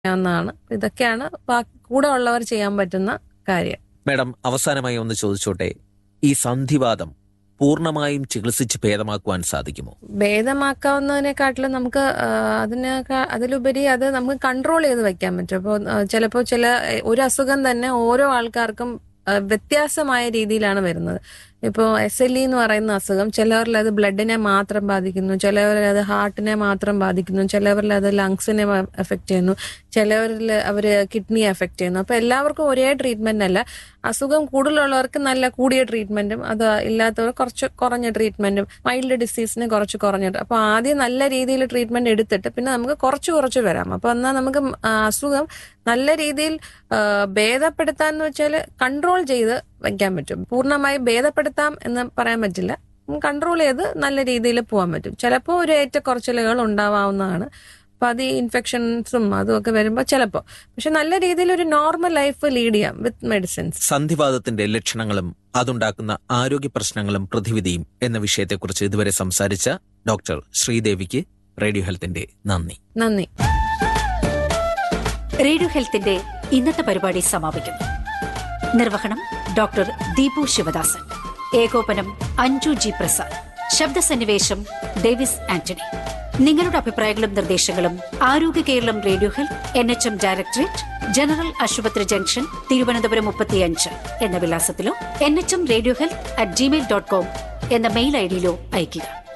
ചെയ്യാവുന്നതാണ് ഇതൊക്കെയാണ് ബാക്കി കൂടെ ഉള്ളവർ ചെയ്യാൻ പറ്റുന്ന കാര്യം മാഡം അവസാനമായി ഒന്ന് ചോദിച്ചോട്ടെ ഈ സന്ധിവാദം പൂർണ്ണമായും ചികിത്സിച്ച് ഭേദമാക്കുവാൻ സാധിക്കുമോ ഭേദമാക്കാവുന്നതിനെക്കാട്ടിലും നമുക്ക് ആ, അതിനേക്കാ അതിലുപരി അത് നമുക്ക് കൺട്രോൾ ചെയ്ത് വെക്കാൻ പറ്റും അപ്പോൾ ചിലപ്പോൾ ചില ഒരു അസുഖം തന്നെ ഓരോ ആൾക്കാർക്കും ആ, വ്യത്യാസമായ രീതിയിലാണ് വരുന്നത് ഇപ്പോൾ എസ് എൽ ഇ എന്ന് പറയുന്ന അസുഖം ചിലവരിൽ അത് ബ്ലഡിനെ മാത്രം ബാധിക്കുന്നു ചിലവരിൽ അത് ഹാർട്ടിനെ മാത്രം ബാധിക്കുന്നു ചിലവരിൽ അത് ലങ്സിനെ എഫക്ട് ചെയ്യുന്നു ചിലവരിൽ അവർ കിഡ്നി എഫക്ട് ചെയ്യുന്നു അപ്പൊ എല്ലാവർക്കും ഒരേ ട്രീറ്റ്മെന്റ് അല്ല അസുഖം കൂടുതലുള്ളവർക്ക് നല്ല കൂടിയ ട്രീറ്റ്മെന്റും അത് ഇല്ലാത്തവർ കുറച്ച് കുറഞ്ഞ ട്രീറ്റ്മെന്റും മൈൽഡ് ഡിസീസിന് കുറച്ച് കുറഞ്ഞിട്ട് അപ്പൊ ആദ്യം നല്ല രീതിയിൽ ട്രീറ്റ്മെന്റ് എടുത്തിട്ട് പിന്നെ നമുക്ക് കുറച്ച് കുറച്ച് വരാം അപ്പൊ എന്നാൽ നമുക്ക് ആ അസുഖം നല്ല രീതിയിൽ ആ, ഭേദപ്പെടുത്താന്ന് വെച്ചാൽ കൺട്രോൾ ചെയ്ത് വെക്കാൻ പറ്റും പൂർണ്ണമായി ഭേദപ്പെടുത്താം എന്ന് പറയാൻ പറ്റില്ല കൺട്രോൾ ചെയ്ത് നല്ല രീതിയിൽ പോകാൻ പറ്റും ചിലപ്പോൾ ഒരു ഏറ്റക്കുറച്ചിലുകൾ ഉണ്ടാവാവുന്നതാണ് അപ്പൊ അത് ഈ ഇൻഫെക്ഷൻസും അതും ഒക്കെ വരുമ്പോൾ ചിലപ്പോൾ പക്ഷെ നല്ല രീതിയിൽ ഒരു നോർമൽ ലൈഫ് ലീഡ് ചെയ്യാം വിത്ത് മെഡിസിൻസ് സന്ധിവാദത്തിന്റെ ലക്ഷണങ്ങളും അതുണ്ടാക്കുന്ന ആരോഗ്യ പ്രശ്നങ്ങളും പ്രതിവിധിയും എന്ന വിഷയത്തെക്കുറിച്ച് ഇതുവരെ സംസാരിച്ച ഡോക്ടർ ശ്രീദേവിക്ക് റേഡിയോ ഹെൽത്തിന്റെ നന്ദി നന്ദി റേഡിയോ ഹെൽത്തിന്റെ ഇന്നത്തെ പരിപാടി സമാപിക്കുന്നു നിർവഹണം ഡോക്ടർ ദീപു ശിവദാസൻ ഏകോപനം അഞ്ജു ജി പ്രസാദ് ശബ്ദസന്നിവേശം ഡേവിസ് ആന്റണി നിങ്ങളുടെ അഭിപ്രായങ്ങളും നിർദ്ദേശങ്ങളും Arogya Keralam radio health N H M directorate general ആശുപത്രി ജംഗ്ഷൻ തിരുവനന്തപുരം മുപ്പത്തിയഞ്ച് എന്ന വിലാസത്തിലോ N H M radio health at Gmail dot com എന്ന മെയിൽ ഐഡിയിലോ അയയ്ക്കുക